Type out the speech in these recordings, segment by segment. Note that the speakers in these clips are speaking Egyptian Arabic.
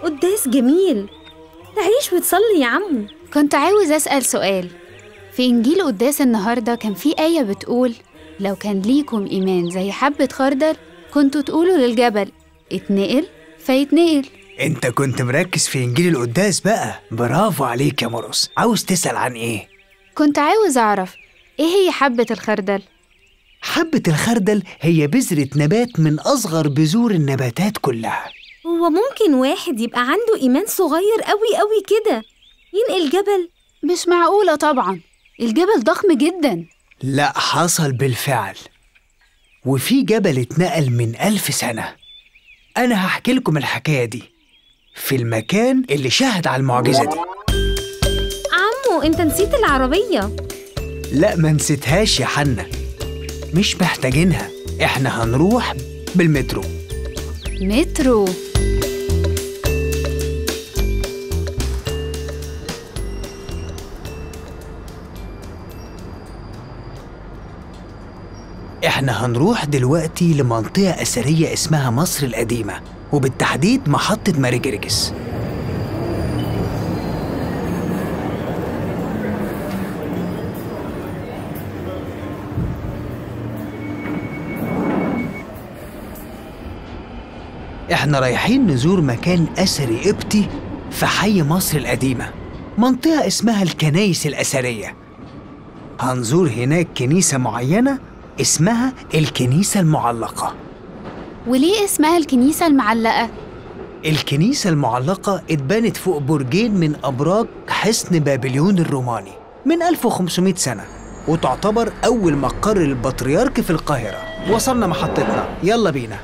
قداس جميل تعيش وتصلي يا عمو كنت عاوز أسأل سؤال في إنجيل قداس النهاردة كان في آية بتقول لو كان ليكم إيمان زي حبة خردل كنتوا تقولوا للجبل اتنقل فيتنقل انت كنت مركز في انجيل القداس بقى برافو عليك يا مرقص عاوز تسأل عن ايه كنت عاوز أعرف إيه هي حبة الخردل؟ حبة الخردل هي بذرة نبات من أصغر بذور النباتات كلها هو ممكن واحد يبقى عنده إيمان صغير قوي قوي كده ينقل جبل مش معقولة طبعا الجبل ضخم جدا لا حصل بالفعل وفي جبل اتنقل من ألف سنة أنا هحكي لكم الحكاية دي في المكان اللي شهد على المعجزة دي عمو انت نسيت العربية لا ما نسيتهاش يا حنا مش محتاجينها احنا هنروح بالمترو مترو احنا هنروح دلوقتي لمنطقة أثرية اسمها مصر القديمة وبالتحديد محطة ماري جرجس احنا رايحين نزور مكان أثري قبطي في حي مصر القديمة منطقة اسمها الكنايس الأثرية هنزور هناك كنيسة معينة اسمها الكنيسة المعلقة وليه اسمها الكنيسة المعلقة؟ الكنيسة المعلقة اتبنت فوق برجين من أبراج حصن بابليون الروماني من 1500 سنة وتعتبر أول مقر للبطريرك في القاهرة وصلنا محطتنا يلا بينا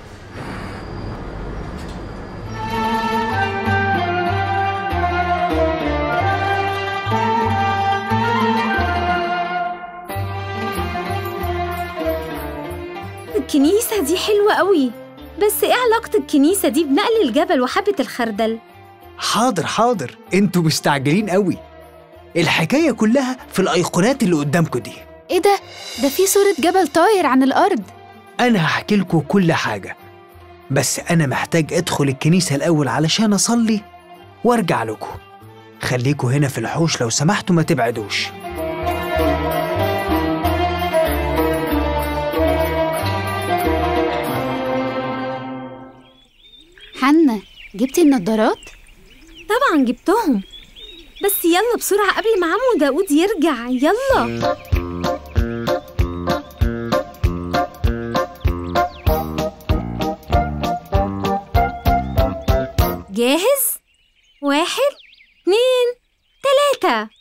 الكنيسة دي حلوة قوي بس ايه علاقة الكنيسة دي بنقل الجبل وحبة الخردل؟ حاضر حاضر انتوا مستعجلين قوي الحكاية كلها في الأيقونات اللي قدامكم دي إيه ده؟ ده في صورة جبل طاير عن الأرض أنا هحكي لكم كل حاجة بس أنا محتاج أدخل الكنيسة الأول علشان أصلي وأرجع لكم خليكوا هنا في الحوش لو سمحتوا ما تبعدوش حنا جبتي النضارات؟ طبعا جبتهم بس يلا بسرعة قبل ما عمو داود يرجع يلا جاهز؟ واحد اتنين تلاتة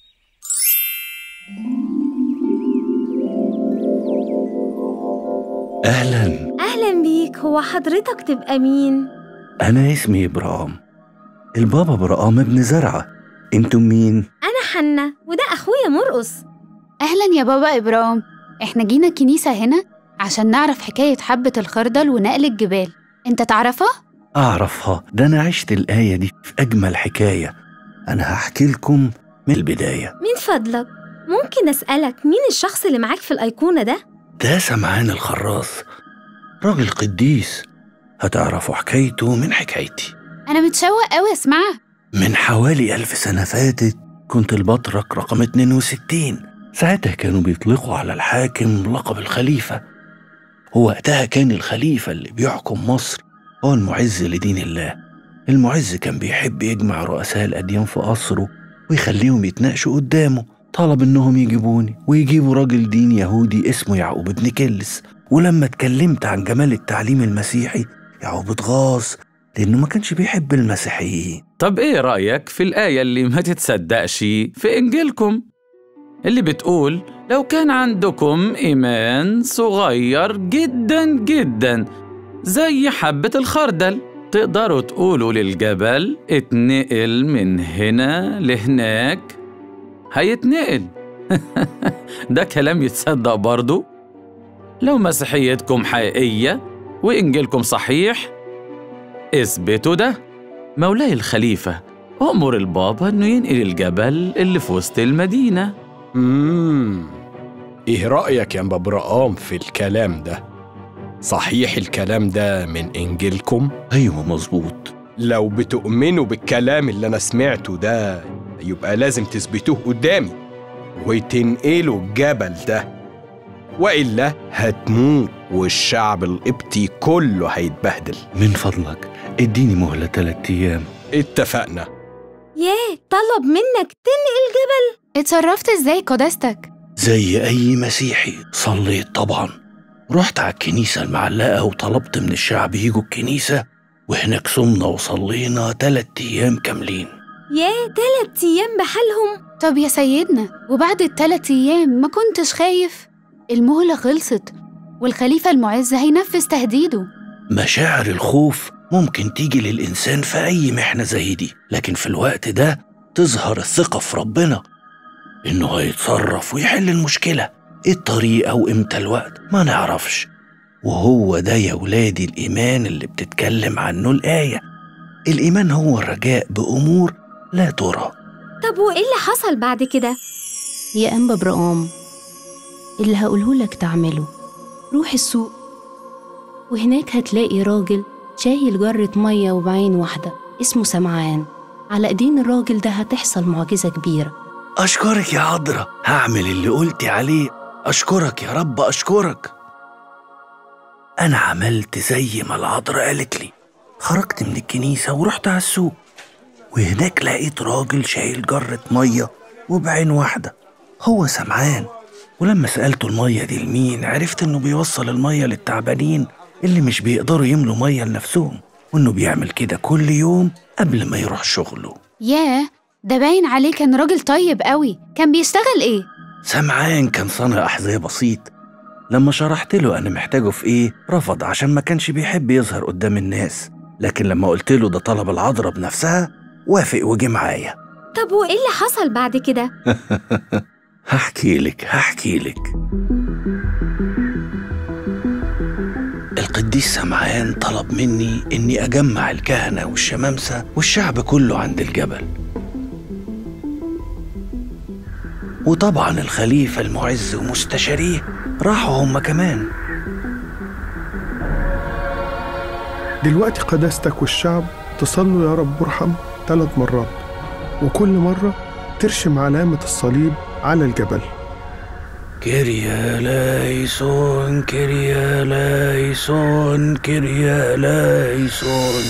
أهلا أهلا بيك هو حضرتك تبقى مين؟ أنا اسمي إبرام البابا برقام ابن زرعة انتم مين؟ أنا حنة وده أخويا مرقص أهلا يا بابا إبرام إحنا جينا الكنيسة هنا عشان نعرف حكاية حبة الخردل ونقل الجبال أنت تعرفها؟ أعرفها ده أنا عشت الآية دي في أجمل حكاية أنا هحكي لكم من البداية من فضلك ممكن أسألك مين الشخص اللي معاك في الأيقونة ده؟ ده سمعان الخراص راجل قديس هتعرفوا حكايته من حكايتي أنا متشوق أوي أسمعها من حوالي ألف سنة فاتت كنت البطرك رقم 62 ساعتها كانوا بيطلقوا على الحاكم لقب الخليفة ووقتها كان الخليفة اللي بيحكم مصر هو المعز لدين الله المعز كان بيحب يجمع رؤساء الأديان في قصره ويخليهم يتناقشوا قدامه طلب إنهم يجيبوني ويجيبوا راجل دين يهودي اسمه يعقوب ابن كلس ولما اتكلمت عن جمال التعليم المسيحي يعقوب اتغاظ لأنه ما كانش بيحب المسيحيين طب ايه رأيك في الآية اللي ما تتصدقش في إنجيلكم اللي بتقول لو كان عندكم إيمان صغير جدا جدا زي حبة الخردل تقدروا تقولوا للجبل اتنقل من هنا لهناك هيتنقل ده كلام يتصدق برضو لو مسيحيتكم حقيقية وإنجيلكم صحيح اثبتوا ده مولاي الخليفة أمر البابا إنه ينقل الجبل اللي في وسط المدينة امم ايه رأيك يا برقام في الكلام ده؟ صحيح الكلام ده من إنجيلكم؟ أيوة مظبوط لو بتؤمنوا بالكلام اللي أنا سمعته ده يبقى لازم تثبتوه قدامي وتنقلوا الجبل ده وإلا هتموت والشعب القبطي كله هيتبهدل من فضلك اديني مهلة تلات أيام اتفقنا ياه طلب منك تنقل جبل اتصرفت ازاي قداستك زي أي مسيحي صليت طبعا رحت على الكنيسة المعلقة وطلبت من الشعب يجوا الكنيسة وهناك صمنا وصلينا تلات أيام كاملين ياه تلات أيام بحالهم طب يا سيدنا وبعد التلات أيام ما كنتش خايف المهلة خلصت والخليفة المعز هينفذ تهديده مشاعر الخوف ممكن تيجي للإنسان في أي محنة زي دي لكن في الوقت ده تظهر الثقة في ربنا إنه هيتصرف ويحل المشكلة إيه الطريقة وإمتى الوقت ما نعرفش وهو ده يا ولادي الإيمان اللي بتتكلم عنه الآية الإيمان هو الرجاء بأمور لا ترى طب وإيه اللي حصل بعد كده؟ يا أنبا برقام اللي هقوله لك تعمله روح السوق وهناك هتلاقي راجل شايل جرة مية وبعين واحدة اسمه سمعان على ايدين الراجل ده هتحصل معجزة كبيرة أشكرك يا عذرا هعمل اللي قلتي عليه أشكرك يا رب أشكرك أنا عملت زي ما العذراء قالت لي خرجت من الكنيسة ورحت على السوق وهناك لقيت راجل شايل جرة مية وبعين واحدة هو سمعان ولما سألته المية دي لمين عرفت إنه بيوصل المية للتعبانين اللي مش بيقدروا يملوا مية لنفسهم وإنه بيعمل كده كل يوم قبل ما يروح شغله ياه ده باين عليه كان راجل طيب قوي كان بيشتغل ايه سمعان كان صانع أحذية بسيط لما شرحت له أنا محتاجه في إيه رفض عشان ما كانش بيحب يظهر قدام الناس لكن لما قلت له ده طلب العذراء بنفسها وافق وجه معايا طب وإيه اللي حصل بعد كده؟ هحكي لك هحكي لك القديس سمعان طلب مني إني أجمع الكهنة والشمامسة والشعب كله عند الجبل وطبعا الخليفة المعز ومستشاريه راحوا هم كمان دلوقتي قداستك والشعب تصلوا يا رب ارحم ثلاث مرات وكل مرة ترشم علامة الصليب على الجبل كيريا لايسون كيريا لايسون كيريا لايسون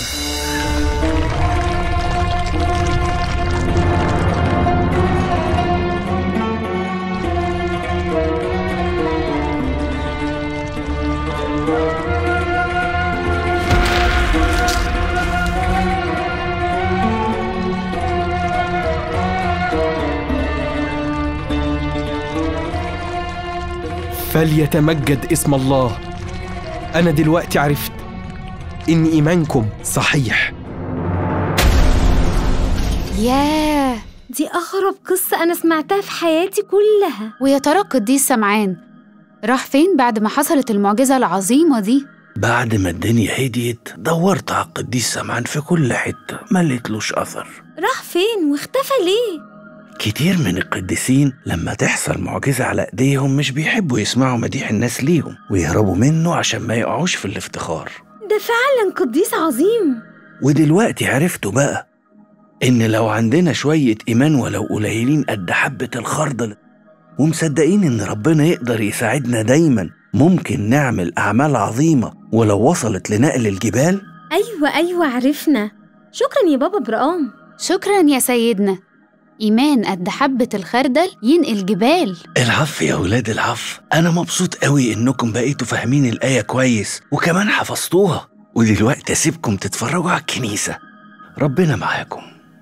فليتمجد اسم الله أنا دلوقتي عرفت إن إيمانكم صحيح ياه دي أغرب قصة أنا سمعتها في حياتي كلها ويا ترى القديس سمعان راح فين بعد ما حصلت المعجزة العظيمة دي بعد ما الدنيا هديت دورت على القديس سمعان في كل حتة ما لقيتلوش أثر راح فين واختفى ليه؟ كتير من القديسين لما تحصل معجزة على ايديهم مش بيحبوا يسمعوا مديح الناس ليهم ويهربوا منه عشان ما يقعوش في الافتخار ده فعلا قديس عظيم ودلوقتي عرفتوا بقى إن لو عندنا شوية إيمان ولو قليلين قد حبة الخردل ومصدقين إن ربنا يقدر يساعدنا دايما ممكن نعمل أعمال عظيمة ولو وصلت لنقل الجبال أيوة أيوة عرفنا شكرا يا بابا برقام شكرا يا سيدنا إيمان قد حبة الخردل ينقل جبال العفو يا ولاد العفو أنا مبسوط قوي إنكم بقيتوا فاهمين الآية كويس وكمان حفظتوها ودلوقتي أسيبكم تتفرجوا على الكنيسة ربنا معاكم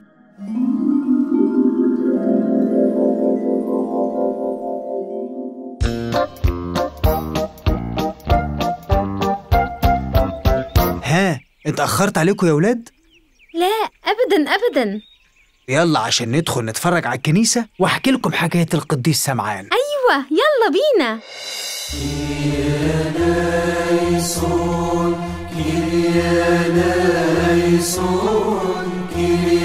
ها اتأخرت عليكم يا ولاد؟ لا أبدا أبدا يلا عشان ندخل نتفرج على الكنيسة واحكي لكم حكاية القديس سمعان أيوة يلا بينا كيريا